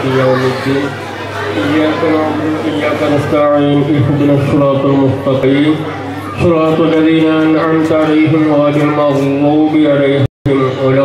مالك يوم الدين إياك نعبد وإياك نستعين اهدنا الصراط المستقيم صراط الذين أنعمت عليهم غير المغضوب عليهم ولا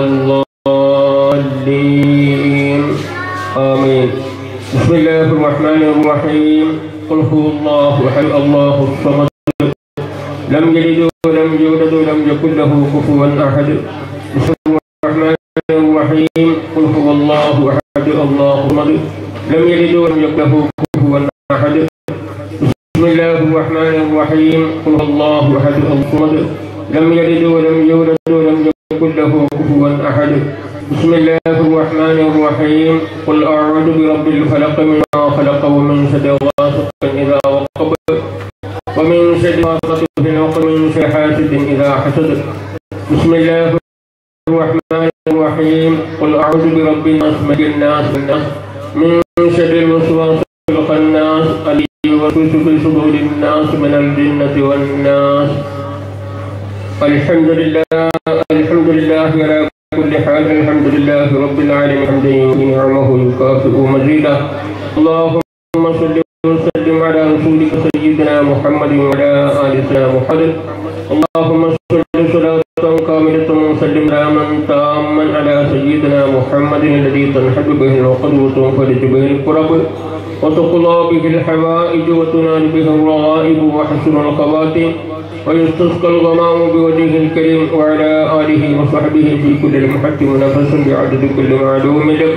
الضالين آمين بسم الله الرحمن الرحيم قل هو الله أحد الله الصمد لم يلد ولم يولد ولم يكن له كفوا أحد بسم الله الرحمن الرحيم قل هو الله أحد الله الصمد لم يلد ولم يكن له كفوا أحد بسم الله الرحمن الرحيم قل هو الله أحد الصمد لم يلد ولم يولد ولم يكن له كفوا أحد بسم الله الرحمن الرحيم قل أعوذ برب الفلق مما خلق ومن شر غاسق إذا وقب ومن شر غاسق في العقب ومن شر حاسد إذا حسد بسم الله الرحمن الرحيم قل أعوذ برب الناس ملك الناس الناس من شر الوسواس الخناس الذي يوسوس في صدور الناس من الجنة والناس الحمد لله الحمد لله على كل حال الحمد لله رب العالمين حمدا يؤتي نعمه يكافئ مزيدا اللهم صل وسلم على رسولك سيدنا محمد وعلى ال سيدنا محمد اللهم صل صلاة كاملة وسلم سلاما تاما على سيدنا محمد الذي تنحب به العقد وتنفرج به الكرب وتقضى به الحوائج وتنال به الرغائب وحسن الخواتم ويستسقى الغمام بوجهه الكريم وعلى آله وصحبه في كل لمحة ونفس بعدد كل معلوم لك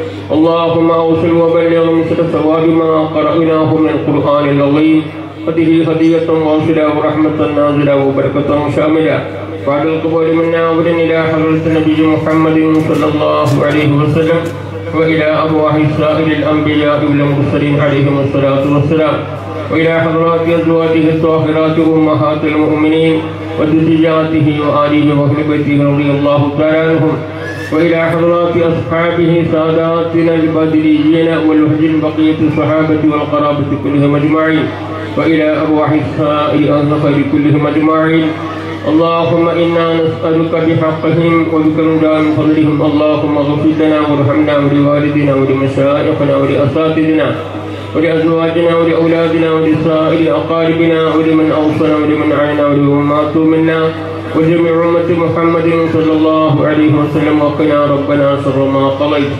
اللهم أوصل وبلغ مثل ثواب ما قرأناه من القرآن العظيم هذه هدية واصلة ورحمة نازلة وبركة شاملة بعد القبول منا أمر إلى حضرة النبي محمد صلى الله عليه وسلم وإلى أرواح سائر الأنبياء والمرسلين عليهم الصلاة والسلام وإلى حضرات أزواجه الطاهرات أمهات المؤمنين وذرياته وآله وأهل بيته رضي الله تعالى عنهم وإلى حضرات أصحابه ساداتنا البدريين والوهج بقية الصحابة والقرابة كلهم أجمعين وإلى أرواح سائر أهل خير كلهم أجمعين اللهم إنا نسألك بحقهم وبكرم من فضلهم اللهم اغفر لنا وارحمنا ولوالدنا ولمشايخنا ولأساتذتنا ولأزواجنا ولأولادنا ولسائر أقاربنا ولمن أوصنا ولمن عنا ولمن ماتوا منا وجميع أمة محمد صلى الله عليه وسلم وقنا ربنا شر ما قضيت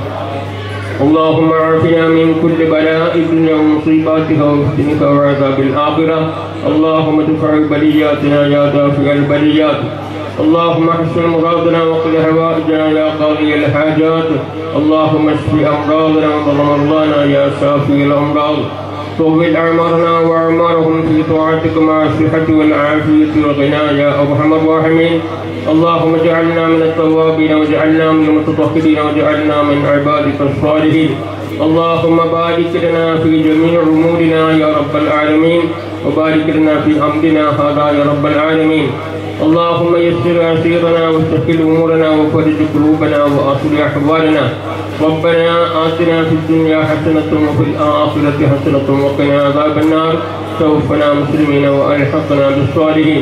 اللهم عافنا من كل بلاء الدنيا ومصيباتها وفتنك وعذاب الآخرة اللهم ادفع بلياتنا يا دافع البليات اللهم احسن مرادنا وقل حوائجنا يا قاضي الحاجات اللهم اشف امراضنا ومرضانا يا شافي الامراض طول اعمارنا واعمارهم في طاعتك مع الصحه والعافيه والغنى يا ارحم الراحمين اللهم اجعلنا من التوابين واجعلنا من المتطهرين واجعلنا من عبادك الصالحين اللهم بارك لنا في جميع امورنا يا رب العالمين وبارك لنا في امرنا هذا يا رب العالمين اللهم يسر عسيرنا وسهل امورنا وفرج قلوبنا واصلح احوالنا ربنا اتنا في الدنيا حسنه وفي الاخره حسنه وقنا عذاب النار توفنا مسلمين والحقنا بالصالحين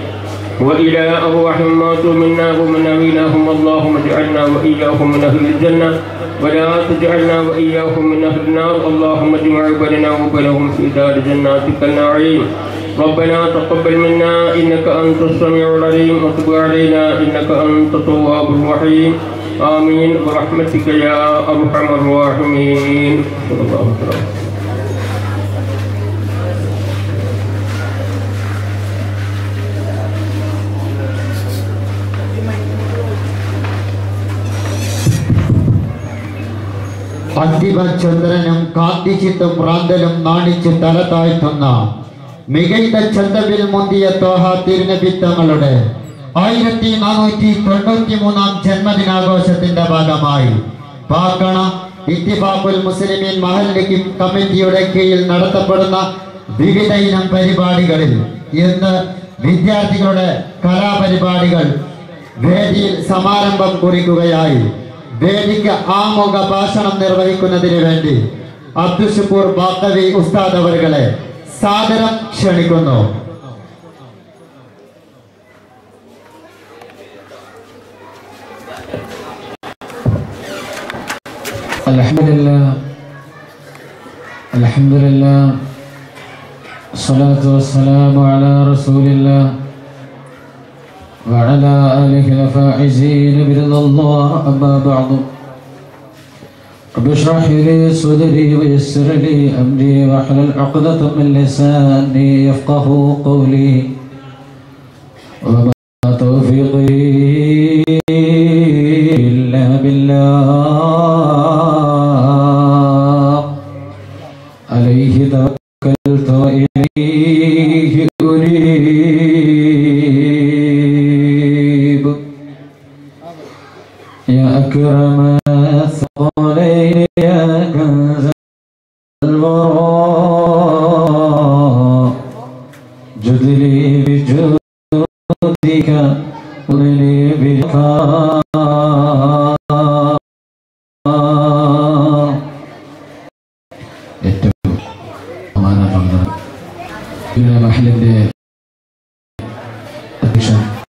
والى ارواح ماتوا منا ومن نبيناهم اللهم اجعلنا واياهم من اهل الجنه ولا تجعلنا واياهم من اهل النار اللهم اجمع بيننا وبينهم في دار جناتك النعيم ربنا تقبل منا انك انت السميع العليم وتب علينا انك انت التواب الرحيم امين برحمتك يا ارحم الراحمين صلى الله عليه وسلم അന്തിമചന്ദ്രനും കാന്തിച്ചിത്തും റാന്തലും നാണിച്ച് തല താഴ്ത്തുന്ന മികൈത ചന്തവിൽ മുന്തിയ തോഹ തിരുനബിത്തങ്ങളുടെ ആയിരത്തി നാനൂറ്റി തൊണ്ണൂറ്റി മൂന്നാം ജന്മദിനാഘോഷത്തിന്റെ ഭാഗമായി പാക്കണ ഇത്തിഫാഖുൽ മുസ്ലിമീൻ മഹല്ലിക്ക് കമ്മിറ്റിയുടെ കീഴിൽ നടത്തപ്പെടുന്ന വിവിധ ഇനം പരിപാടികളിൽ ഇന്ന് വിദ്യാർത്ഥികളുടെ കലാപരിപാടികൾ വേദിയിൽ സമാരംഭം കുറിക്കുകയായി വേദിക്ക് ആമുഖ ഭാഷണം നിർവഹിക്കുന്നതിന് വേണ്ടി അബ്ദുഷുക്കൂർ ബാക്കവി ഉസ്താദ് അവരുകളെ സാദരം ക്ഷണിക്കുന്നു الحمد لله الحمد لله الصلاة والسلام على رسول الله وعلى آله الفائزين برضا الله أما بعد رب اشرح لي صدري ويسر لي أمري واحلل عقدة من لساني يفقه قولي وما توفيقي إلا بالله عليه توكلت وإليه أنيب يا أكرم الثقلين يا كنز الورى جد لي بجودك ولي بك ഏറ്റവും സമാധാനമുള്ള ഇവിടെ മഹലിന്റെ അധ്യക്ഷൻ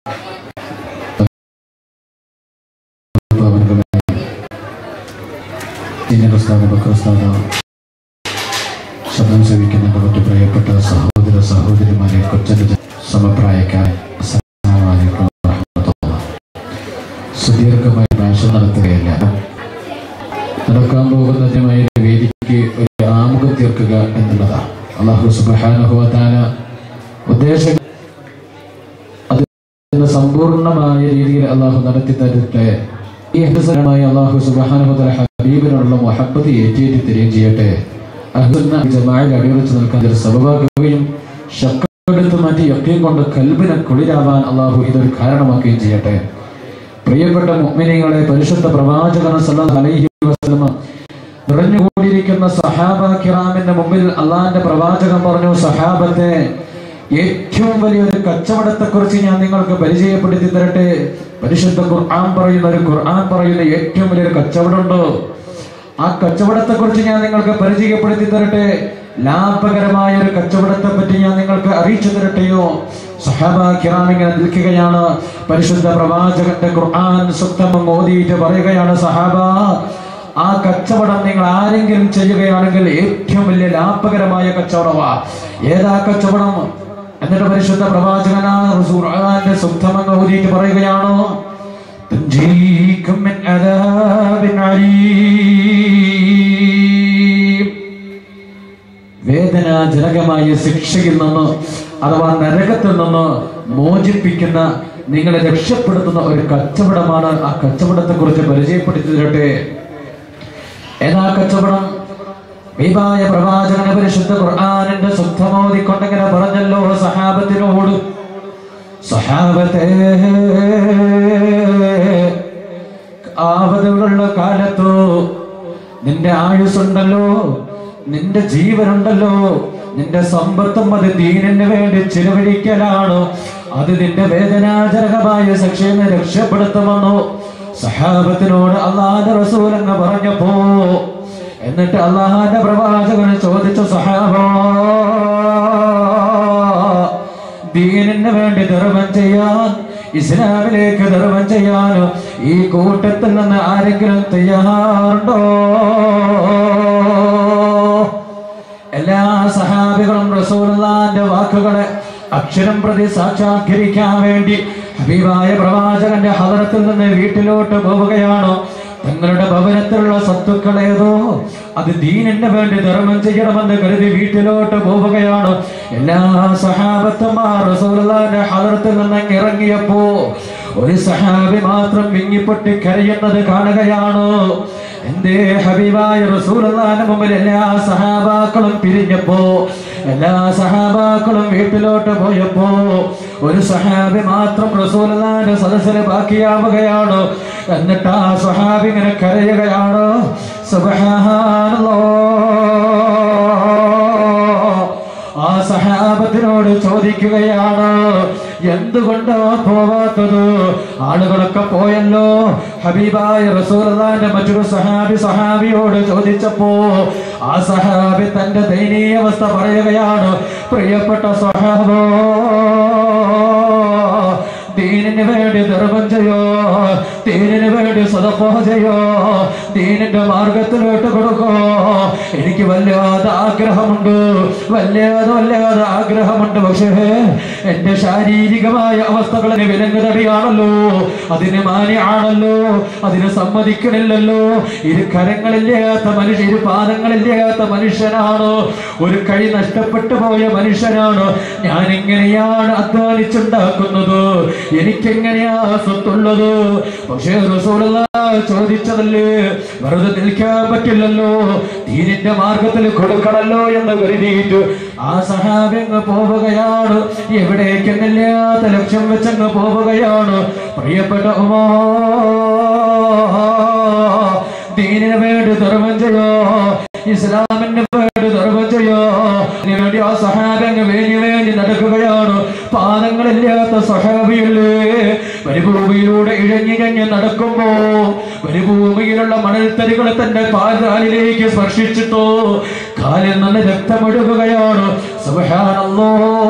സീനിയർ ഉസ്താദ് ബക്കർ ഉസ്താദ് ശബ്ദം ശ്രവിക്കുന്ന മറ്റു പ്രിയപ്പെട്ട സഹോദര സഹോദരിമാരെ കൊച്ചന്റെ സമപ്രായക്കാരെ അസ്സലാമു അലൈക്കും വറഹ്മത്തുള്ളാഹി. സുദീർഘമായ ഭാഷ നടത്തുകയല്ല നടക്കാൻ പോകുന്നതിനുമായി വേദിക്ക് ഒരു ആമുഖം തീർക്കുക എന്നുള്ളതാണ് അള്ളാഹു സുബാനുഭവത്താന ഉദ്ദേശം അതിന് സമ്പൂർണമായ രീതിയിൽ അള്ളാഹു നടത്തി തരട്ടെ ഈ ഹസനമായ അള്ളാഹു സുബാനുഭവത്തല ഹബീബിനോടുള്ള മൊഹബത്ത് ഏറ്റിയേറ്റി തരികയും ചെയ്യട്ടെ അഹ്ലുന്ന ജമാഅയിൽ അടിയുറച്ച് നിൽക്കാൻ ഇതൊരു സബബാക്കുകയും ശക്കെടുത്ത് മാറ്റി യക്കീം കൊണ്ട് കൽബിനെ കുളിരാവാൻ അള്ളാഹു ഇതൊരു കാരണമാക്കുകയും ചെയ്യട്ടെ പ്രിയപ്പെട്ട മുഅ്മിനീങ്ങളെ പരിശുദ്ധ പ്രവാചകൻ സല്ലല്ലാഹു അലൈഹി വസല്ലം നിറഞ്ഞുകൂടിയിരിക്കുന്ന സഹാബ കിറാമിന്റെ മുമ്പിൽ അള്ളാഹിന്റെ പ്രവാചകൻ പറഞ്ഞു സഹാബത്തെ ഏറ്റവും വലിയൊരു കച്ചവടത്തെ കുറിച്ച് ഞാൻ നിങ്ങൾക്ക് പരിചയപ്പെടുത്തി തരട്ടെ പരിശുദ്ധ ഖുർആൻ പറയുന്ന ഒരു ഖുർആൻ പറയുന്ന ഏറ്റവും വലിയൊരു കച്ചവടമുണ്ട് ആ കച്ചവടത്തെ കുറിച്ച് ഞാൻ നിങ്ങൾക്ക് പരിചയപ്പെടുത്തി തരട്ടെ ലാഭകരമായ ഒരു കച്ചവടത്തെ പറ്റി ഞാൻ നിങ്ങൾക്ക് അറിയിച്ചു തരട്ടെയോ സഹാബ കിറാം ഇങ്ങനെ നിൽക്കുകയാണ് പരിശുദ്ധ പ്രവാചകന്റെ ഖുർആൻ സുക്തം ഓതിയിട്ട് പറയുകയാണ് സഹാബ ആ കച്ചവടം നിങ്ങൾ ആരെങ്കിലും ചെയ്യുകയാണെങ്കിൽ ഏറ്റവും വലിയ ലാഭകരമായ കച്ചവടമാ ഏതാ കച്ചവടം എന്നിട്ട് പരിശുദ്ധ പ്രവാചകനാണ് ഖുർആന്റെ സുക്തമെന്ന് ഓതിയിട്ട് പറയുകയാണോ تنجيكم من عذاب عليم വേദനാജനകമായ ശിക്ഷയിൽ നിന്ന് അഥവാ നരകത്തിൽ നിന്ന് മോചിപ്പിക്കുന്ന നിങ്ങളെ രക്ഷപ്പെടുത്തുന്ന ഒരു കച്ചവടമാണ് ആ കച്ചവടത്തെ കുറിച്ച് പരിചയപ്പെടുത്തി തരട്ടെ ഏതാ കച്ചവടം വിവായ പ്രവാചകന പരിശുദ്ധ ഖുർആാനിന്റെ ശുദ്ധമോദിക്കൊണ്ടിങ്ങനെ പറഞ്ഞല്ലോ സഹാബത്തിനോട് സഹാബത്തെ ആപതുകളുള്ള കാലത്തോ നിന്റെ ആയുസ്സുണ്ടല്ലോ നിന്റെ ജീവനുണ്ടല്ലോ നിന്റെ സമ്പത്തും അത് ദീനിന് വേണ്ടി ചിലവഴിക്കലാണ് അത് നിന്റെ വേദനാജനകമായ ശിക്ഷയെ രക്ഷപ്പെടുത്തുമെന്നു സഹാബത്തിനോട് അള്ളാന്റെ റസൂൽ എന്ന് പറഞ്ഞപ്പോ എന്നിട്ട് അള്ളാഹാന്റെ പ്രവാചകൻ ചോദിച്ചു സഹാബോ ദീനിന് വേണ്ടി ധർമ്മം ചെയ്യാൻ ഇസ്ലാമിലേക്ക് ധർമ്മം ചെയ്യാൻ ഈ കൂട്ടത്തിൽ നിന്ന് ആരെങ്കിലും തയ്യാറുണ്ടോ എല്ലാ സഹാബികളും റസൂലുള്ളാന്റെ വാക്കുകളെ അക്ഷരം പ്രതി സാക്ഷാത്കരിക്കാൻ വേണ്ടി ഹബീബായ പ്രവാചകന്റെ ഹദറത്തിൽ നിന്ന് വീട്ടിലോട്ട് പോവുകയാണ് തങ്ങളുടെ ഭവനത്തിലുള്ള സ്വത്തുക്കൾ ഏതോ അത് ദീനിന് വേണ്ടി ധർമ്മം ചെയ്യണമെന്ന് കരുതി വീട്ടിലോട്ട് പോവുകയാണ് എല്ലാ സഹാബത്തുമാർ റസൂലുള്ളാഹിന്റെ ഹദറത്തിൽ നിന്ന് ഇറങ്ങിയപ്പോ ഒരു സഹാബി മാത്രം വിങ്ങിപ്പൊട്ടി കരയുന്നത് കാണുകയാണ് എന്തേ ഹബീബായ റസൂലുള്ളാഹിന്റെ മുമ്പിൽ എല്ലാ സഹാബാക്കളും പിരിഞ്ഞപ്പോ എല്ലാ സഹാബാക്കളും വീട്ടിലോട്ട് പോയപ്പോ ഒരു സഹാബി മാത്രം റസൂലുള്ളാഹിന്റെ സദസ്സിൽ ബാക്കിയാവുകയാണ് എന്നിട്ട് ആ സഹാബി ഇങ്ങനെ കരയുകയാണ് സുബ്ഹാനല്ലാഹ് ആ സഹാബത്തിനോട് ചോദിക്കുകയാണ് എന്തുകൊണ്ടാ പോവാത്തത് ആളുകളൊക്കെ പോയല്ലോ ഹബീബായ റസൂലുള്ളാഹിന്റെ മറ്റൊരു സഹാബി സഹാബിയോട് ചോദിച്ചപ്പോ ആ സഹാബി തന്റെ ദയനീയ അവസ്ഥ പറയുകയാണ് പ്രിയപ്പെട്ട സഹാബോ ദീനിന് ദീനിന് വേണ്ടി ധർമ്മം ചെയ്യോ ദീനിന് വേണ്ടി സദപ്പോ ചെയ്യോ ദീനിന്റെ മാർഗത്തിലോട്ട് കൊടുക്കോ എനിക്ക് വല്ലാതെ ആഗ്രഹമുണ്ട് വല്ലാതെ വല്ലാതെ ആഗ്രഹമുണ്ട് പക്ഷേ എന്റെ ശാരീരികമായ അവസ്ഥകളിന് വിലങ്ങുതടിയാണല്ലോ അതിന് മാനിയാണല്ലോ അതിന് സമ്മതിക്കണില്ലല്ലോ ഇരു കരങ്ങളില്ലാത്ത മനുഷ്യ ഇരു പാദങ്ങളില്ലാത്ത മനുഷ്യനാണ് ഒരു കഴി നഷ്ടപ്പെട്ടു പോയ മനുഷ്യനാണ് ഞാൻ എങ്ങനെയാണ് അധ്വാനിച്ചുണ്ടാക്കുന്നത് എനിക്കെങ്ങനെയാ സ്വത്തുള്ളത് പക്ഷേ റസൂലുള്ള ചോദിച്ചതല്ലേ വെറുതെ നിൽക്കാൻ പറ്റില്ലല്ലോ ദീനിന്റെ മാർഗത്തിൽ കൊടുക്കണല്ലോ എന്ന് കരുതിയിട്ട് ആ സഹാബിങ്ങ് പോവുകയാണ് എവിടേക്കെന്നില്ലാത്ത ലക്ഷ്യം വെച്ചങ്ങ് പോവുകയാണ് പ്രിയപ്പെട്ട ഉമാ ദീനിന് വേണ്ടി ധർമ്മം ചെയ്യോ ഇസ്ലാമിന് വേണ്ടി ധർമ്മം ചെയ്യോ ഇതിനു വേണ്ടി ആ സഹാബങ്ങ് വേണ്ടി വേണ്ടി നടക്കുകയാണ് പാദങ്ങളില്ലാത്ത സഹാബിയല്ലേ മരുഭൂമിയിലൂടെ ഇഴഞ്ഞിഴഞ്ഞ് നടക്കുമ്പോ മരുഭൂമിയിലുള്ള മണൽത്തരികൾ തന്റെ പാതാലിലേക്ക് സ്പർശിച്ചിട്ടോ കാലിൽ നിന്ന് രക്തമൊഴുകുകയാണ് സുബ്ഹാനല്ലാഹ്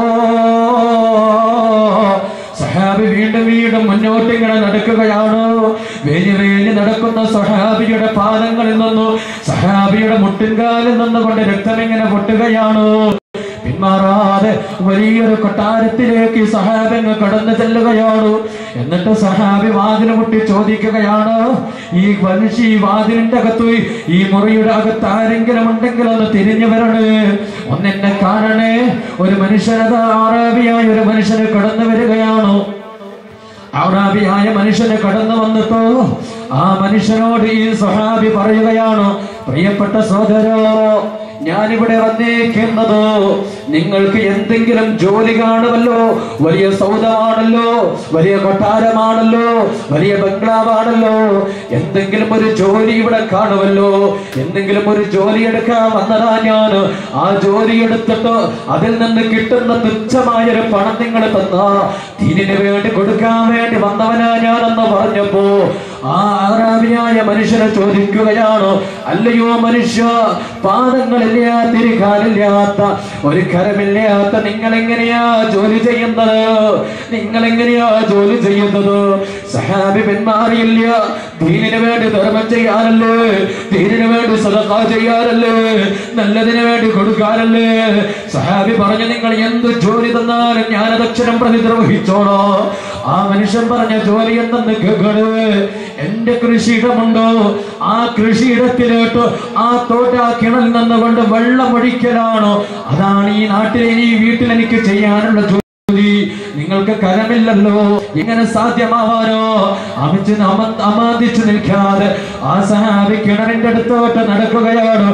സഹാബി വീണ്ടും വീണ്ടും മുന്നോട്ട് ഇങ്ങനെ നടക്കുകയാണ് വേലി വേലി നടക്കുന്ന സഹാബിയുടെ പാദങ്ങളിൽ നിന്നു സഹാബിയുടെ മുട്ടിൻകാലിൽ നിന്നുകൊണ്ട് രക്തം ഇങ്ങനെ പൊട്ടുകയാണ് പിന്മാറാതെ വലിയൊരു കൊട്ടാരത്തിലേക്ക് ഈ സഹാബിങ്ങ് കടന്നു ചെല്ലുകയാണ് എന്നിട്ട് സഹാബി വാതിൽ മുട്ടി ചോദിക്കുകയാണ് ഈ മനുഷ്യ ഈ വാതിലിന്റെ അകത്ത് ഈ മുറിയുടെ അകത്ത് ആരെങ്കിലും ഉണ്ടെങ്കിൽ ഒന്ന് തിരിഞ്ഞു വരണേ ഒന്നെന്നെ കാണണേ ഒരു മനുഷ്യനത് ആറാബിയായ ഒരു മനുഷ്യന് കടന്നു വരികയാണോ ഔറാബിയായ മനുഷ്യന് കടന്നു വന്നിട്ടോ ആ മനുഷ്യനോട് ഈ സഹാബി പറയുകയാണ് പ്രിയപ്പെട്ട സഹോദരോ ഞാനിവിടെ വന്നേക്കുന്നത് നിങ്ങൾക്ക് എന്തെങ്കിലും ജോലി കാണുമല്ലോ വലിയ സൗദമാണല്ലോ വലിയ കൊട്ടാരമാണല്ലോ വലിയ ബംഗ്ലാവാണല്ലോ എന്തെങ്കിലും ഒരു ജോലി ഇവിടെ കാണുമല്ലോ എന്തെങ്കിലും ഒരു ജോലി എടുക്കാൻ വന്നതാ ഞാൻ ആ ജോലി എടുത്തിട്ട് അതിൽ നിന്ന് കിട്ടുന്ന തുച്ഛമായ ഒരു പണം നിങ്ങൾ തന്ന ദീനിന് വേണ്ടി കൊടുക്കാൻ വേണ്ടി വന്നവനാ ഞാനെന്ന് പറഞ്ഞപ്പോ ആ ആറാവിയായ മനുഷ്യനെ ചോദിക്കുകയാണ് അല്ലയോ മനുഷ്യ പാദങ്ങളില്ലാത്ത തിരികാലില്ലാത്ത ഒരു കരമില്ലാത്ത നിങ്ങൾ എങ്ങനെയാ ജോലി ചെയ്യുന്നത് നിങ്ങൾ എങ്ങനെയാ ജോലി ചെയ്യുന്നത് സഹാബി പിന്മാറിയില്ല ദീനിന് വേണ്ടി ധർമ്മം ചെയ്യാനല്ലേ ദീനിന് വേണ്ടി സദഖ ചെയ്യാനല്ലേ നല്ലതിന് വേണ്ടി കൊടുക്കാനല്ലേ സഹാബി പറഞ്ഞു നിങ്ങൾ എന്ത് ജോലി തന്നാലും ഞാനത് അക്ഷരം പ്രതി നിർവഹിച്ചോളോ ആ മനുഷ്യൻ പറഞ്ഞ ജോലി എന്തെന്ന് കേൾക്കണ് എന്റെ കൃഷിയിടമുണ്ടോ ആ കൃഷിയിടത്തിലോട്ട് ആ തോട്ട ആ കിണൽ നിന്നുകൊണ്ട് വെള്ളം ഒഴിക്കലാണോ അതാണ് ഈ നാട്ടിലെ ഈ വീട്ടിൽ എനിക്ക് ചെയ്യാനുള്ള ജോലി നിങ്ങൾക്ക് കരമില്ലല്ലോ എങ്ങനെ സാധ്യമാവാനോ അമിച്ച് അമ- അമാദിച്ചു നിൽക്കാതെ ആ സഹാബി കിണറിന്റെ അടുത്തോട്ട് നടക്കുകയാണ്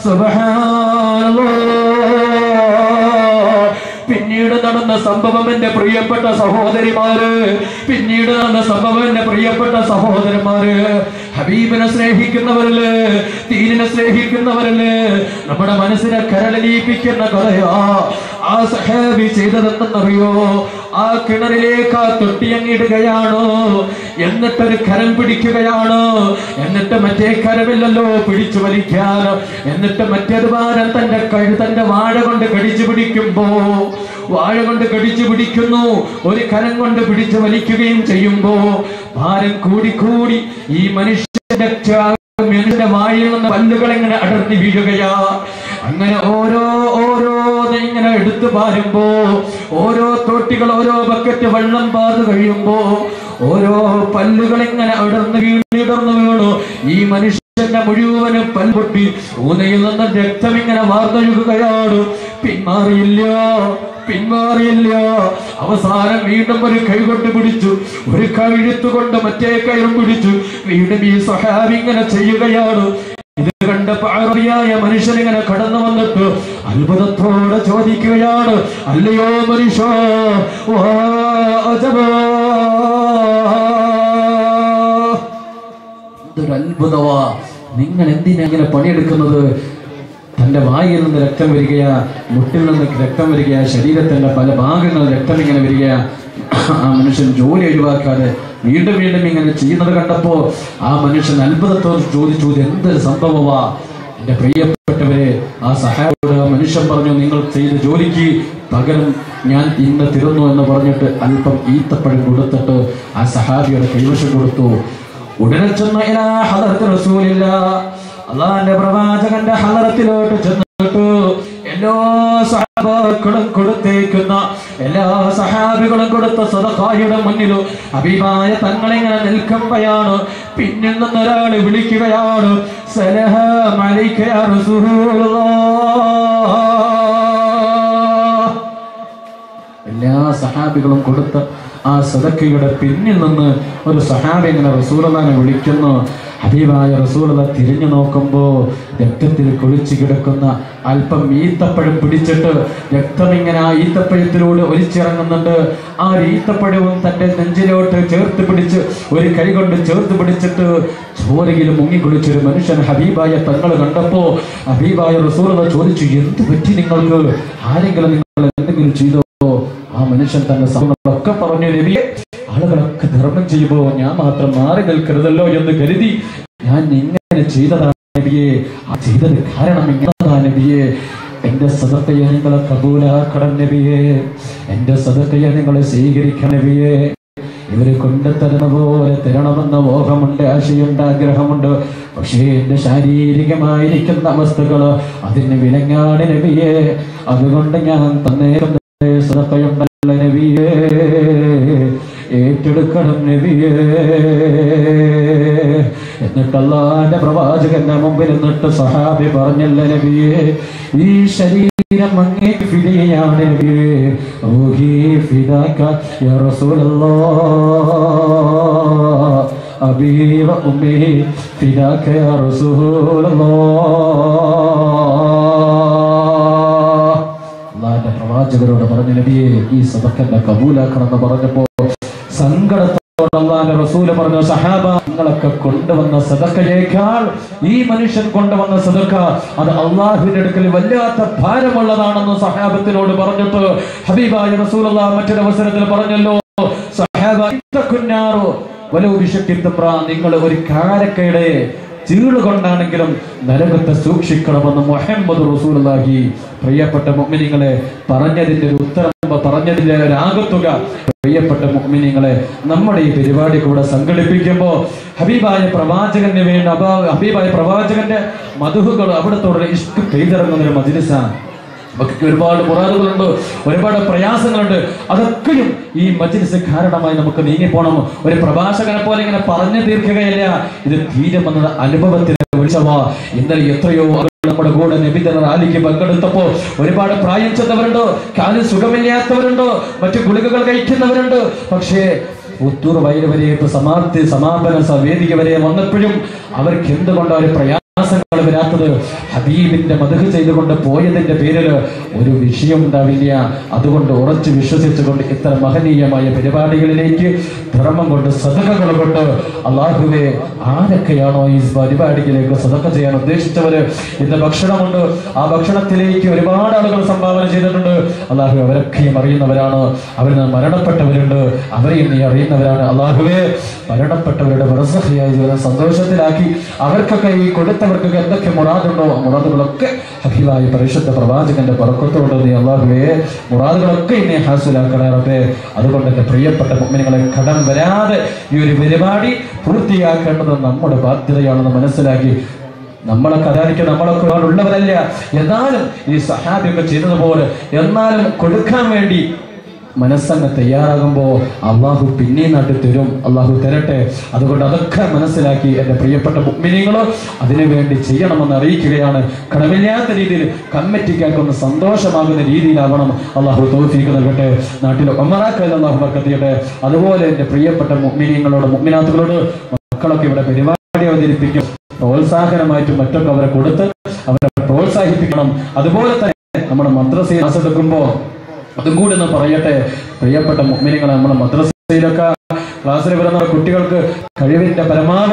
സുബ്ഹാനല്ലാഹ് പിന്നീട് നടന്ന സംഭവം എന്റെ പ്രിയപ്പെട്ട സഹോദരിമാര് പിന്നീട് നടന്ന സംഭവം എന്റെ പ്രിയപ്പെട്ട സഹോദരന്മാര് ഹബീബിനെ സ്നേഹിക്കുന്നവരല്ലേ തീരിനെ സ്നേഹിക്കുന്നവരല്ലേ നമ്മുടെ മനസ്സിനെ കരളിലിപ്പിക്കുന്ന കഥയാ ആ സഹാബി ചെയ്തതെന്തെന്നറിയോ ആ കിണറിലേക്ക് ആ തൊട്ടിയങ്ങിടുകയാണോ എന്നിട്ടൊരു കരം പിടിക്കുകയാണോ എന്നിട്ട് മറ്റേ കരമില്ലല്ലോ പിടിച്ചു വലിക്കാൻ എന്നിട്ട് മറ്റേത് ഭാരം തന്റെ കഴി തന്റെ വാഴ കൊണ്ട് കടിച്ചു പിടിക്കുമ്പോ വാഴ കൊണ്ട് കടിച്ചു പിടിക്കുന്നു ഒരു കരം കൊണ്ട് പിടിച്ചു വലിക്കുകയും ചെയ്യുമ്പോ ഭാരം കൂടി കൂടി ഈ മനുഷ്യന്റെ ചാ- മനുഷ്യന്റെ വായിൽ നിന്ന് പല്ലുകൾ ഇങ്ങനെ അടർത്തി വീഴുകയാ അങ്ങനെ ഓരോ ഓരോ ഇങ്ങനെ എടുത്തു പാരുമ്പോ ഓരോ തോട്ടികൾ ഓരോ ബക്കറ്റ് വെള്ളം പാതു കഴിയുമ്പോ ഓരോ പല്ലുകൾ ഇങ്ങനെ അടർന്ന് വീണിടർന്നു വീണു ഈ മനുഷ്യന്റെ മുഴുവനും പൽപൊട്ടി ഊനയിൽ നിന്ന് രക്തം ഇങ്ങനെ വാർന്നൊഴുകുകയാണ് പിന്മാറിയില്ല പിന്മാറിയില്ല അവസാനം വീണ്ടും ഒരു കൈ കൊണ്ട് പിടിച്ചു ഒരു കഴുത്തുകൊണ്ട് മറ്റേ കൈയും പിടിച്ചു വീണ്ടും ഈ സഹാബി ഇങ്ങനെ ചെയ്യുകയാണ് ഇത് കണ്ടപ്പോ അറബിയായ മനുഷ്യൻ ഇങ്ങനെ കടന്നു വന്നിട്ട് അത്ഭുതത്തോടെ ചോദിക്കുകയാണ് അല്ലയോ മനുഷ്യ വാ അജബാ. ഇതൊരു അത്ഭുതമാ നിങ്ങൾ എന്തിനാ ഇങ്ങനെ പണിയെടുക്കുന്നത് തന്റെ വായിൽ നിന്ന് രക്തം വരികയാ മുട്ടിൽ നിന്ന് രക്തം വരികയാ ശരീരത്തിന്റെ പല ഭാഗങ്ങളിൽ രക്തം ഇങ്ങനെ വരികയാ ആ മനുഷ്യൻ ജോലി ഒഴിവാക്കാതെ വീണ്ടും വീണ്ടും ഇങ്ങനെ ചെയ്യുന്നത് കണ്ടപ്പോ ആ മനുഷ്യൻ അത്ഭുതത്തോട് ചോദിച്ചു ഇത് എന്ത് സംഭവമാ എന്റെ പ്രിയപ്പെട്ടവരെ ആ സഹാബിയോട് ആ മനുഷ്യൻ പറഞ്ഞു നിങ്ങൾ ചെയ്ത ജോലിക്ക് പകരം ഞാൻ ഇന്ന് തരുന്നു എന്ന് പറഞ്ഞിട്ട് അല്പം ഈത്തപ്പഴം കൊടുത്തിട്ട് ആ സഹാബിയുടെ കൈവശം കൊടുത്തു ഉടനെ ചെന്ന ഇലാ ഹദറത്ത് റസൂലില്ല അള്ളാന്റെ പ്രവാചകന്റെ ഹലറത്തിലോട്ട് ചെന്നിട്ട് എല്ലാ സഹാബാക്കളും കൊടുത്തേക്കുന്ന എല്ലാ സഹാബികളും കൊടുത്ത സദഖായുടെ മുന്നിലും അഭിമായ തങ്ങളിങ്ങനെ നിൽക്കുമ്പോഴാണ് പിന്നിൽ നിന്ന് ഒരാൾ വിളിക്കുകയാണ് സലഹാം അലൈക യാ റസൂലുള്ളാഹ് എല്ലാ സഹാബികളും കൊടുത്ത ആ സദക്കയുടെ പിന്നിൽ നിന്ന് ഒരു സഹാബി ഇങ്ങനെ റസൂലനെ വിളിക്കുന്നു ഹബീബായ റസൂലത തിരിഞ്ഞു നോക്കുമ്പോൾ രക്തത്തിൽ കുളിച്ചു കിടക്കുന്ന അല്പം ഈത്തപ്പഴം പിടിച്ചിട്ട് രക്തം ഇങ്ങനെ ആ ഈത്തപ്പഴത്തിലൂടെ ഒലിച്ചിറങ്ങുന്നുണ്ട് ആ ഒരു ഈത്തപ്പഴവും തൻ്റെ നെഞ്ചിലോട്ട് ചേർത്ത് പിടിച്ച് ഒരു കൈ കൊണ്ട് ചേർത്ത് പിടിച്ചിട്ട് ചോരയിൽ മുങ്ങിക്കുളിച്ചൊരു മനുഷ്യൻ ഹബീബായ തങ്ങൾ കണ്ടപ്പോ ഹബീബായ റസൂലത ചോദിച്ചു എന്ത് പറ്റി നിങ്ങൾക്ക് ആരെങ്കിലും നിങ്ങൾ എന്തെങ്കിലും ചെയ്തോ ആ മനുഷ്യൻ തന്റെ സംഭവങ്ങളൊക്കെ പറഞ്ഞു നബിയെ ആളുകളൊക്കെ ധർമ്മം ചെയ്യുമ്പോ ഞാൻ മാത്രം മാറി നിൽക്കരുതല്ലോ എന്ന് കരുതി ഞാൻ ഇങ്ങനെ ചെയ്തതാണ് നബിയെ ആ ചെയ്തത് കാരണം ഇങ്ങനതാ നബിയെ എന്റെ സദക്കയെ നിങ്ങളെ കബൂലാക്കണം നബിയെ എന്റെ സദക്കയെ നിങ്ങളെ സ്വീകരിക്കണം നബിയെ ഇവര് കൊണ്ടുതരുന്ന പോലെ തരണമെന്ന മോഹമുണ്ട് ആശയുണ്ട് ആഗ്രഹമുണ്ട് പക്ഷേ എന്റെ ശാരീരികമായിരിക്കുന്ന അവസ്ഥകള് അതിന് വിലങ്ങാണ് നബിയെ അതുകൊണ്ട് ഞാൻ തന്നേക്കുന്ന സദക്കയുണ്ടല്ല നബിയേ ഏറ്റെടുക്കണം നബിയേ എന്നിട്ട് അള്ളാന്റെ പ്രവാചകന്റെ മുമ്പിൽ എന്നിട്ട് സഹാബി പറഞ്ഞല്ല നബിയേ ഈ ശരീരം അങ്ങേ ഫിദിയാണ് നബിയേ റൂഹി ഫിദാക യാ റസൂലല്ലാഹ് അബീ വ ഉമ്മി ഫിദാക യാ റസൂലല്ലാഹ് അള്ളാന്റെ പ്രവാചകരോട് പറഞ്ഞു നബിയെ ഈ സദക്കന്റെ കബൂലാക്കണം എന്ന് പറഞ്ഞപ്പോ സങ്കടത്തോടെ അള്ളാന്റെ റസൂല് പറഞ്ഞു സഹാബ നിങ്ങളൊക്കെ കൊണ്ടുവന്ന സദക്കയേക്കാൾ ഈ മനുഷ്യൻ കൊണ്ടുവന്ന സദക്ക അത് അള്ളാഹുവിന്റെ അടുക്കൽ വല്ലാത്ത ഭാരമുള്ളതാണെന്ന് സഹാബത്തിനോട് പറഞ്ഞിട്ട് ഹബീബായ റസൂൽ മറ്റൊരു അവസരത്തിൽ പറഞ്ഞല്ലോ സഹാബ ഇത്തക്കുന്നാറോ വലോ വിഷക്കിത്തപ്ര നിങ്ങൾ ഒരു കാരക്കയുടെ ചീള് കൊണ്ടാണെങ്കിലും നരകത്തെ സൂക്ഷിക്കണമെന്ന് മുഹമ്മദ് റസൂലുള്ളാഹി പ്രിയപ്പെട്ട മുഅ്മിനീങ്ങളെ പറഞ്ഞതിന്റെ ഒരു ഉത്തരം പറഞ്ഞതിന്റെ ഒരു ആകത്തുക പ്രിയപ്പെട്ട മുഅ്മിനീങ്ങളെ നമ്മുടെ ഈ പരിപാടി കൂടെ സംഘടിപ്പിക്കുമ്പോൾ ഹബീബായ പ്രവാചകന് വേണ്ട അബാ- ഹബീബായ പ്രവാചകന്റെ മധുഹുകൾ അവിടത്തോടെ ഇഷ്ട പെയ്തിറങ്ങുന്ന ഒരു മജ്ലിസാണ് നമുക്ക് ഒരുപാട് മുറാദുകളുണ്ട് ഒരുപാട് പ്രയാസങ്ങളുണ്ട് അതൊക്കെയും ഈ മജ്ലിസ് കാരണമായി നമുക്ക് നീങ്ങിപ്പോണം ഒരു പ്രഭാഷകനെ പോലെ ഇങ്ങനെ പറഞ്ഞു തീർക്കുകയല്ല ഇത് തീരുമെന്നത് അനുഭവത്തിന് വിളിച്ചവാ ഇന്നലെ എത്രയോ ആളുകൾ നമ്മുടെ കൂടെ നബിതന റാലിക്ക് പങ്കെടുത്തപ്പോ ഒരുപാട് പ്രായം ചെന്നവരുണ്ട് കാലിൽ സുഖമില്ലാത്തവരുണ്ട് മറ്റു ഗുളികകൾ കഴിക്കുന്നവരുണ്ട് പക്ഷേ പുത്തൂർ വയൽ വരെ ഇപ്പൊ സമാപ്തി സമാപന സ- വേദിക വരെ വന്നപ്പോഴും അവർക്ക് എന്തുകൊണ്ട് ഒരു പ്രയാസങ്ങൾ വരാത്തത് ഹബീബിന്റെ മതഹ് ചെയ്തുകൊണ്ട് പോയതിന്റെ പേരിൽ ഒരു വിഷയം ഉണ്ടാവില്ല അതുകൊണ്ട് ഉറച്ചു വിശ്വസിച്ചുകൊണ്ട് ഇത്ര മഹനീയമായ പരിപാടികളിലേക്ക് ധർമ്മം കൊണ്ട് സദകകൾ കൊണ്ട് അള്ളാഹുവെ ആരൊക്കെയാണോ ഈ പരിപാടിയിലേക്ക് സദക്ക ചെയ്യാൻ ഉദ്ദേശിച്ചവര് ഇന്ന് ഭക്ഷണമുണ്ട് ആ ഭക്ഷണത്തിലേക്ക് ഒരുപാട് ആളുകൾ സംഭാവന ചെയ്തിട്ടുണ്ട് അള്ളാഹു അവരൊക്കെയും അറിയുന്നവരാണ് അവരിൽ നിന്ന് മരണപ്പെട്ടവരുണ്ട് അവരെയും നീ അറിയുന്നവരാണ് അള്ളാഹുവെ മരണപ്പെട്ടവരുടെ വറസഹയായ ജീവിതം സന്തോഷത്തിലാക്കി അവർക്കൊക്കെ ഈ കൊടുത്തവർക്കൊക്കെ എന്തൊക്കെ മുറാദുണ്ടോ ആ മുറാദുകളൊക്കെ ഹബീബായ പരിശുദ്ധ പ്രവാചകന്റെ പറക്കത്തോട് നീ അള്ളാഹുവേ മുറാദുകളൊക്കെ ഇന്നെ ഹാസുലാക്കണേ റബ്ബേ അതുകൊണ്ട് എൻ്റെ പ്രിയപ്പെട്ട മുമ്മിനികളെ കടം വരാതെ ഈ ഒരു പരിപാടി പൂർത്തിയാക്കേണ്ടത് നമ്മുടെ ബാധ്യതയാണെന്ന് മനസ്സിലാക്കി നമ്മളൊക്കെ അതായിരിക്കും നമ്മളൊക്കെ ഉള്ളവരല്ല എന്നാലും ഈ സഹാബിയൊക്കെ ചെയ്തതുപോലെ എന്നാലും കൊടുക്കാൻ വേണ്ടി മനസ്സങ്ങ് തയ്യാറാകുമ്പോൾ അള്ളാഹു പിന്നെയും നാട്ടിൽ തരും അള്ളാഹു തരട്ടെ അതുകൊണ്ട് അതൊക്കെ മനസ്സിലാക്കി എൻ്റെ പ്രിയപ്പെട്ട മുഗ്മിനികൾ അതിനുവേണ്ടി ചെയ്യണമെന്ന് അറിയിക്കുകയാണ് കടമില്ലാത്ത രീതിയിൽ കമ്മിറ്റിക്കാർക്ക് ഒന്ന് സന്തോഷമാകുന്ന രീതിയിലാവണം അള്ളാഹു തോഫീക്ക് നൽകട്ടെ നാട്ടിൽ ഒമറാക്കൽ അള്ളാഹു വർക്കത്തിയട്ടെ അതുപോലെ എൻ്റെ പ്രിയപ്പെട്ട മുഗ്മിനിങ്ങളോട് മുഗ്മിനാത്തുകളോട് മക്കളൊക്കെ ഇവിടെ പരിപാടി അവതരിപ്പിക്കും പ്രോത്സാഹനമായിട്ടും മറ്റൊക്കെ അവരെ കൊടുത്ത് അവരെ പ്രോത്സാഹിപ്പിക്കണം അതുപോലെ തന്നെ നമ്മുടെ മദ്രസയിൽ ക്ലാസ് എടുക്കുമ്പോൾ അതും കൂടി ഒന്ന് പറയട്ടെ പ്രിയപ്പെട്ട മുഗ്മിനികളെ നമ്മുടെ മദ്രസയിലൊക്കെ ക്ലാസ്സിൽ വരുന്ന കുട്ടികൾക്ക് കഴിവിന്റെ പരമാവധി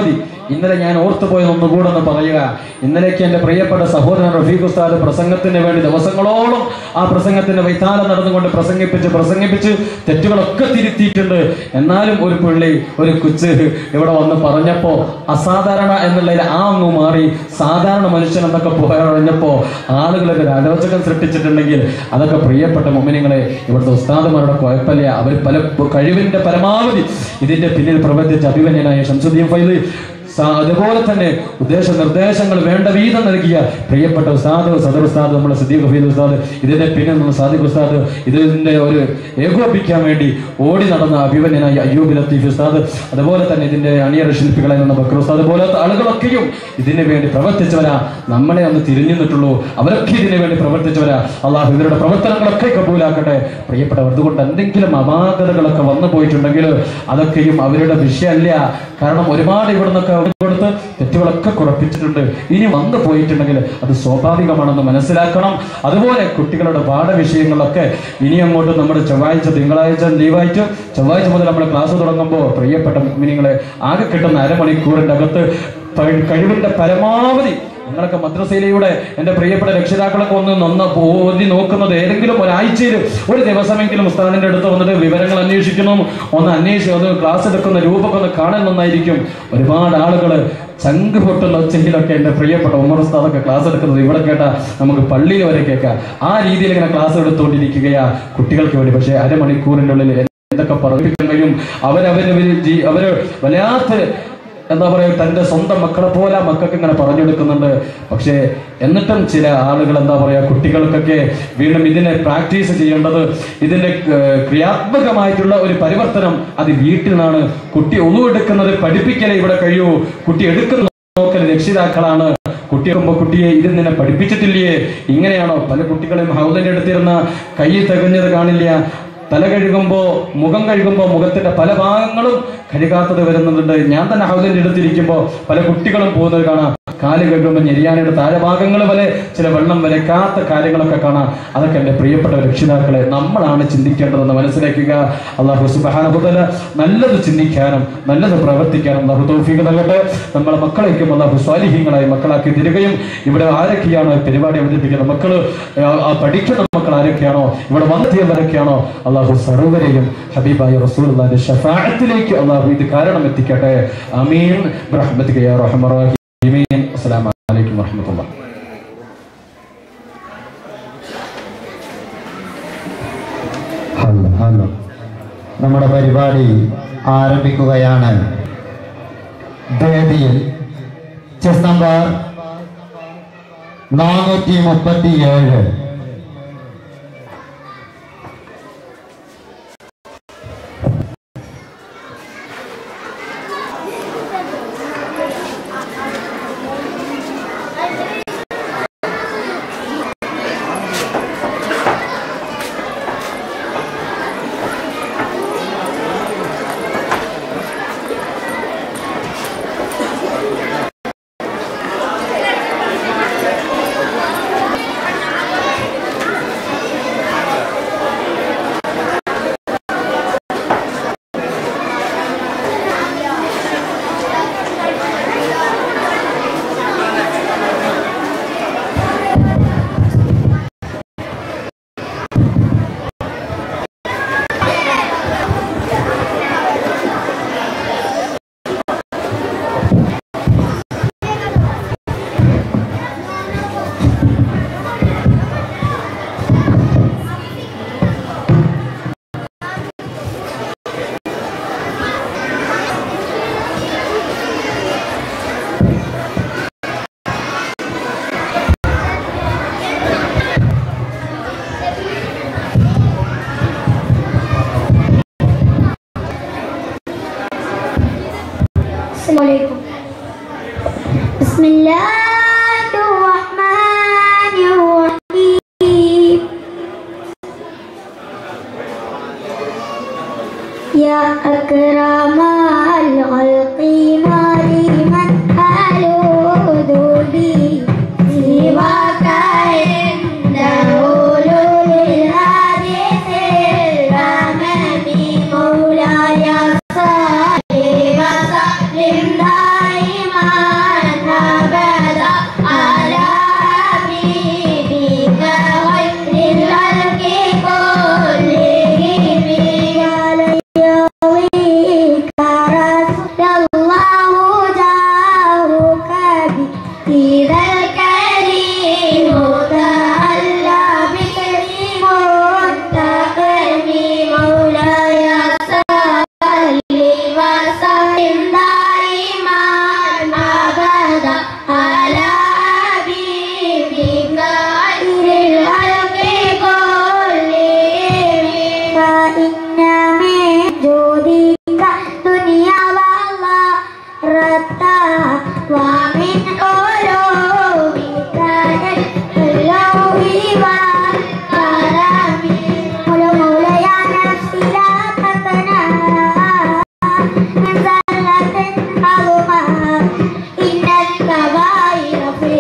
ഇന്നലെ ഞാൻ ഓർത്തുപോയത് ഒന്നുകൂടെ ഒന്ന് പറയുക ഇന്നലേക്ക് എൻ്റെ പ്രിയപ്പെട്ട സഹോദരൻ റഫീഖ് ഉസ്താദ് പ്രസംഗത്തിന് വേണ്ടി ദിവസങ്ങളോളം ആ പ്രസംഗത്തിന്റെ വൈത്താലം നടന്നുകൊണ്ട് പ്രസംഗിപ്പിച്ച് പ്രസംഗിപ്പിച്ച് തെറ്റുകളൊക്കെ തിരുത്തിയിട്ടുണ്ട് എന്നാലും ഒരു പുള്ളി ഒരു കൊച്ച് ഇവിടെ വന്ന് പറഞ്ഞപ്പോ അസാധാരണ എന്നുള്ളതിൽ ആ അങ്ങ് മാറി സാധാരണ മനുഷ്യൻ എന്നൊക്കെ പറഞ്ഞപ്പോ ആളുകളൊക്കെ ഒരു ആലോചകം സൃഷ്ടിച്ചിട്ടുണ്ടെങ്കിൽ അതൊക്കെ പ്രിയപ്പെട്ട മൊമിനിങ്ങളെ ഇവിടുത്തെ ഉസ്താദുമാരുടെ കുഴപ്പമില്ല അവർ പല കഴിവിന്റെ പരമാവധി ഇതിന്റെ പിന്നിൽ പ്രവർത്തിച്ച അഭിമന്യനായ ഷംസുദ്ദീൻ ഫൈദ് സ- അതുപോലെ തന്നെ ഉദ്ദേശ നിർദ്ദേശങ്ങൾ വേണ്ട വീതം നൽകിയ പ്രിയപ്പെട്ട ഉസ്താദ് സദർ ഉസ്താദ് നമ്മുടെ സിദ്ദീഖ് ഹഫീദ് ഉസ്താദ് ഇതിന്റെ പിന്നിൽ നിന്ന് സാദിഖ് ഉസ്താദ് ഇതിന്റെ ഒരു ഏകോപിക്കാൻ വേണ്ടി ഓടി നടന്ന അഭിമന്യനായ അയ്യൂബ് ലത്തീഫ് ഉസ്താദ് അതുപോലെ തന്നെ ഇതിന്റെ അണിയറ ശില്പികളായി നിന്ന ബക്കർ ഉസ്താദ് പോലത്തെ ആളുകളൊക്കെയും ഇതിനു വേണ്ടി പ്രവർത്തിച്ചവരാ നമ്മളെ ഒന്ന് തിരിഞ്ഞു നിന്നിട്ടുള്ളൂ അവരൊക്കെ ഇതിനു വേണ്ടി പ്രവർത്തിച്ചവരാ അള്ളാഹു ഇവരുടെ പ്രവർത്തനങ്ങളൊക്കെ കബൂലാക്കട്ടെ പ്രിയപ്പെട്ടവർ അതുകൊണ്ട് എന്തെങ്കിലും അപാകതകളൊക്കെ വന്നു പോയിട്ടുണ്ടെങ്കിൽ അതൊക്കെയും അവരുടെ വിഷയമല്ല കാരണം ഒരുപാട് ഇവിടുന്നൊക്കെ കൊടുത്ത് തെറ്റുകളൊക്കെ കുറപ്പിച്ചിട്ടുണ്ട് ഇനി വന്നു പോയിട്ടുണ്ടെങ്കിൽ അത് സ്വാഭാവികമാണെന്ന് മനസ്സിലാക്കണം അതുപോലെ കുട്ടികളുടെ പാഠവിഷയങ്ങളൊക്കെ ഇനി അങ്ങോട്ട് നമ്മുടെ ചൊവ്വാഴ്ച തിങ്കളാഴ്ച ലീവായിട്ട് ചൊവ്വാഴ്ച മുതൽ നമ്മൾ ക്ലാസ് തുടങ്ങുമ്പോൾ പ്രിയപ്പെട്ട മിനിങ്ങളെ ആകെ കിട്ടുന്ന അരമണിക്കൂറിന്റെ അകത്ത് പ- കഴിവിന്റെ പരമാവധി നിങ്ങളൊക്കെ മദ്രസയിലൂടെ എൻ്റെ പ്രിയപ്പെട്ട രക്ഷിതാക്കളൊക്കെ ഒന്ന് നന്ന ഓതി നോക്കുന്നത് ഏതെങ്കിലും ഒരാഴ്ചയിൽ ഒരു ദിവസമെങ്കിലും ഉസ്താദിന്റെ അടുത്ത് വന്നിട്ട് വിവരങ്ങൾ അന്വേഷിക്കണം ഒന്ന് അന്വേഷിച്ച് ഒന്ന് ക്ലാസ് എടുക്കുന്ന രൂപമൊക്കെ ഒന്ന് കാണാൻ നന്നായിരിക്കും ഒരുപാട് ആളുകൾ ചങ്ക് പൊട്ടുന്ന ഒച്ചെങ്കിലൊക്കെ എൻ്റെ പ്രിയപ്പെട്ട ഉമർ ഉസ്താദൊക്കെ ക്ലാസ് എടുക്കുന്നത് ഇവിടെ കേട്ടാ നമുക്ക് പള്ളിയിൽ വരെ കേൾക്കാം ആ രീതിയിൽ ഇങ്ങനെ ക്ലാസ് എടുത്തുകൊണ്ടിരിക്കുകയാ കുട്ടികൾക്ക് വേണ്ടി പക്ഷേ അരമണിക്കൂറിൻ്റെ ഉള്ളിൽ എന്തൊക്കെ പറയിപ്പിക്കാൻ കഴിയും അവരവര് ജീ- അവര് വല്ലാത്ത എന്താ പറയുക തൻ്റെ സ്വന്തം മക്കളെ പോലെ ആ മക്കൾക്ക് ഇങ്ങനെ പറഞ്ഞെടുക്കുന്നുണ്ട് പക്ഷേ എന്നിട്ടും ചില ആളുകൾ എന്താ പറയുക കുട്ടികൾക്കൊക്കെ വീണ്ടും ഇതിനെ പ്രാക്ടീസ് ചെയ്യേണ്ടത് ഇതിന്റെ ഏർ, ക്രിയാത്മകമായിട്ടുള്ള ഒരു പരിവർത്തനം അത് വീട്ടിൽ നിന്നാണ് കുട്ടി ഒന്നുമെടുക്കുന്നത് പഠിപ്പിക്കലേ ഇവിടെ കഴിയൂ കുട്ടി എടുക്കുന്ന നോക്കൽ രക്ഷിതാക്കളാണ് കുട്ടിയാകുമ്പോ കുട്ടിയെ ഇത് നിന്നെ പഠിപ്പിച്ചിട്ടില്ലേ ഇങ്ങനെയാണോ പല കുട്ടികളെയും ഹൗദന്റെ അടുത്തിരുന്ന കൈ തികഞ്ഞത് കാണില്ല തല കഴുകുമ്പോ മുഖം കഴുകുമ്പോ മുഖത്തിന്റെ പല ഭാഗങ്ങളും കഴുകാത്തത് വരുന്നുണ്ട് ഞാൻ തന്നെ ഹൗദന്റെ അടുത്തിരിക്കുമ്പോ പല കുട്ടികളും പോകുന്നത് കാണാം കാല് കഴുകുമ്പോൾ ഞെരിയാനയുടെ താഴെ ഭാഗങ്ങൾ വരെ ചില വെള്ളം വരക്കാത്ത കാര്യങ്ങളൊക്കെ കാണാം അതൊക്കെ എൻ്റെ പ്രിയപ്പെട്ട രക്ഷിതാക്കളെ നമ്മളാണ് ചിന്തിക്കേണ്ടതെന്ന് മനസ്സിലാക്കുക അള്ളാഹു സുബാനഹുദല നല്ലത് ചിന്തിക്കാനും നല്ലത് പ്രവർത്തിക്കാനും അള്ളാഹു തൗഫീഖ് നൽകട്ടെ നമ്മളെ മക്കളേക്കും അള്ളാഹു സ്വാലിഹ്യങ്ങളായി മക്കളാക്കി തരികയും ഇവിടെ ആരൊക്കെയാണ് പരിപാടി അവതരിപ്പിക്കുന്ന മക്കള് ആ, ആ പഠിക്കുന്ന മക്കൾ ആരൊക്കെയാണോ ഇവിടെ വന്നെത്തിയവരൊക്കെയാണോ അള്ളാഹു സർവരെയും ഹബീബായ റസൂലുള്ളാഹിന്റെ ഷഫാഅത്തിലേക്ക് അള്ളാഹു ഇത് കാരണം എത്തിക്കട്ടെ അമീൻ റഹ്മത്തിക യാ റഹ്മർ റഹീമീൻ അസ്സലാമു അലൈക്കും വറഹ്മത്തുള്ളാഹി ഹലോ ഹലോ നമ്മുടെ പരിപാടി ആരംഭിക്കുകയാണ് വേദിയിൽ ചെസ് നമ്പർ നാനൂറ്റി മുപ്പത്തിയേഴ് السلام عليكم بسم الله الرحمن الرحيم يا أكرم الخلق مريما ألوذ بي سواك عند أولو الحديث الأمام مولاي صل وسلم دائما ومن علومك اللوح والقلم مولاي نفسي لا تقنع من زلة عظمت إن الكبائر في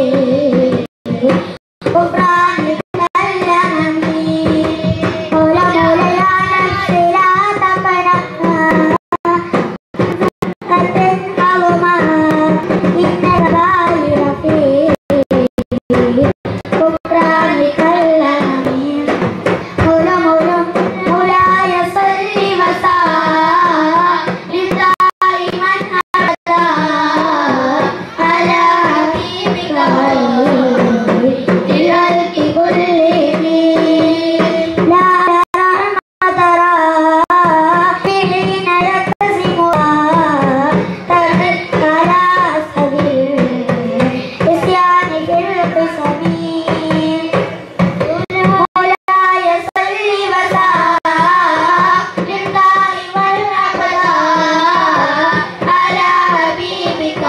غفرانك الأمين مولا مولاي نفسي لا تقنع لا ترى حين يكتسبها ترك على سبيل الإسيان في القسم مولاي صل وسلم دائما أبدا على حبيبك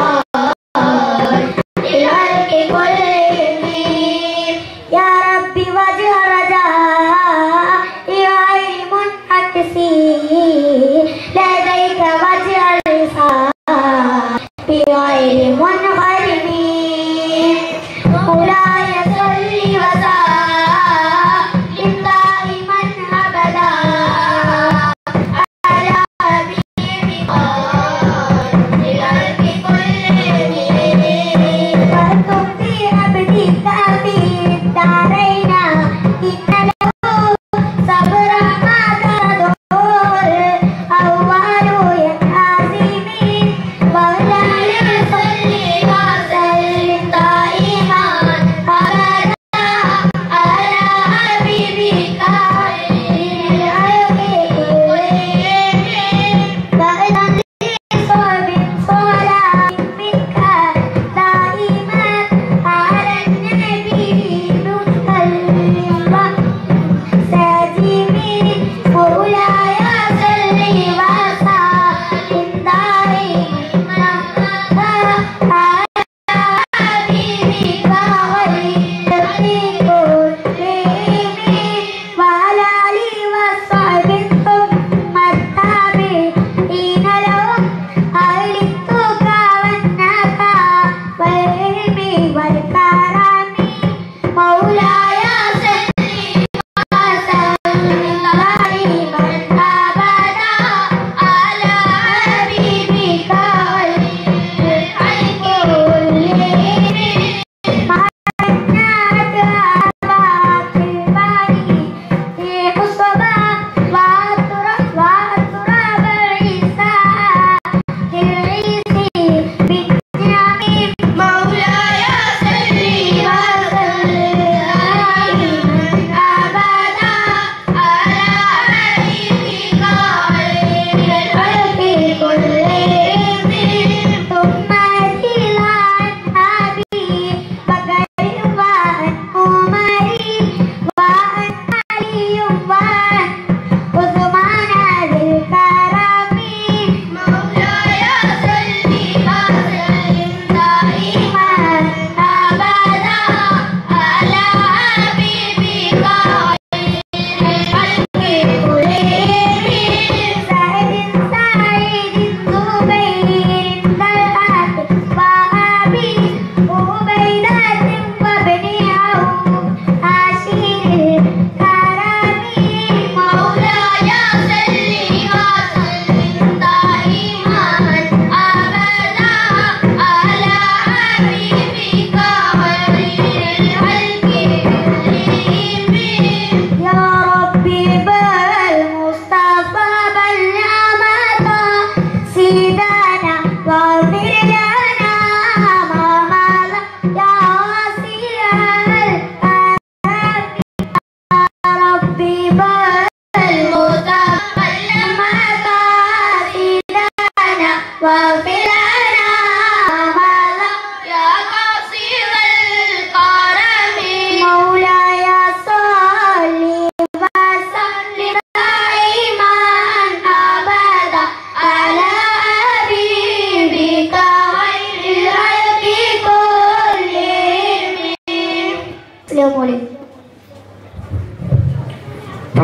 للخلق كلهم يا ربي وجه رجاء غير منعكسي لديك وجه الرسالة بغير منغرم مولاي صل وسلم دائما أبدا على حبيبك للخلق كلهم فاكتب في عبدك في الدارين إن له صبر ما تدور أول ينهزم ولا يصلي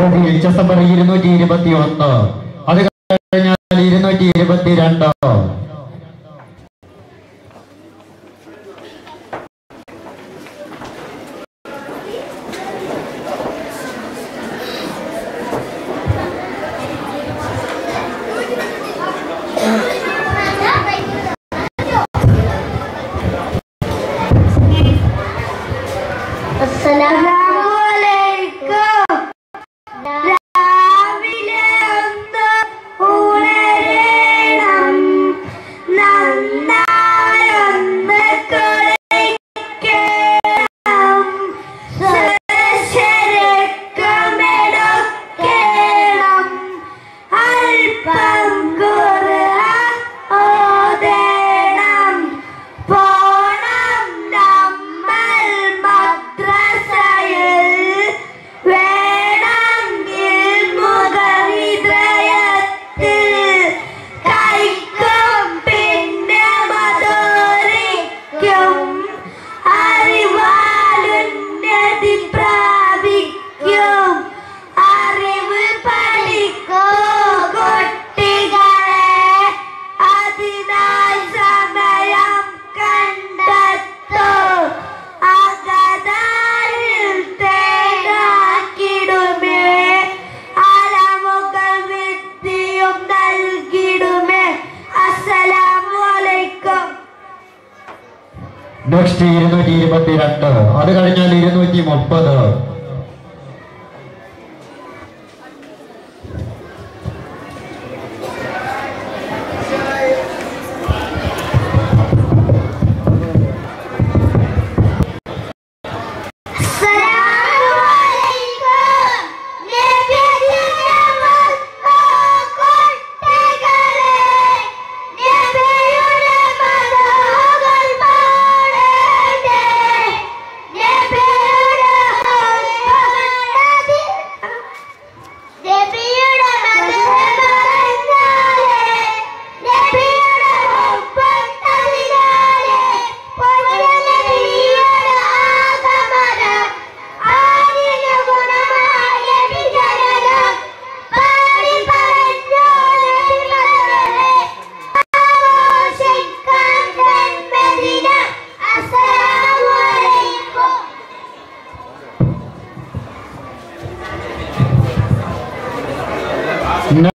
ബ്രസീൽ ചെസ് നമ്പർ ഇരുന്നൂറ്റി ഇരുപത്തി ഒന്ന് അത് കഴിഞ്ഞാൽ ഇരുന്നൂറ്റി ഇരുപത്തി രണ്ട് അസ്സലാമലൈക്കും രാവിലെ ഒന്ന് ഉണരണം നന്നായൊന്ന് കുളിക്കണം സുരക്ഷരക്കമെടുക്കണം അല്പം ഖുർആൻ ഓതണം പോണം നമ്മൾ മദ്രസയിൽ വേണം മുഖവിദ്രയത്തിൽ കൈക്കും പിന്നെ മധുരിക്കും അറിവാലുന്നതി പ്രാപിക്കും അറിവ് പഠിക്കൂ കുട്ടികളെ അതിനാൽ സമയം കണ്ടെത്തൂ അകതാരിൽ തേടാക്കിടുമേ അലമുകൾ വിദ്യയും നൽകിടുമേ അസ്സലാമു അലൈക്കും നെക്സ്റ്റ് ഇരുന്നൂറ്റി ഇരുപത്തി രണ്ട് അത് കഴിഞ്ഞാൽ ഇരുന്നൂറ്റി മുപ്പത്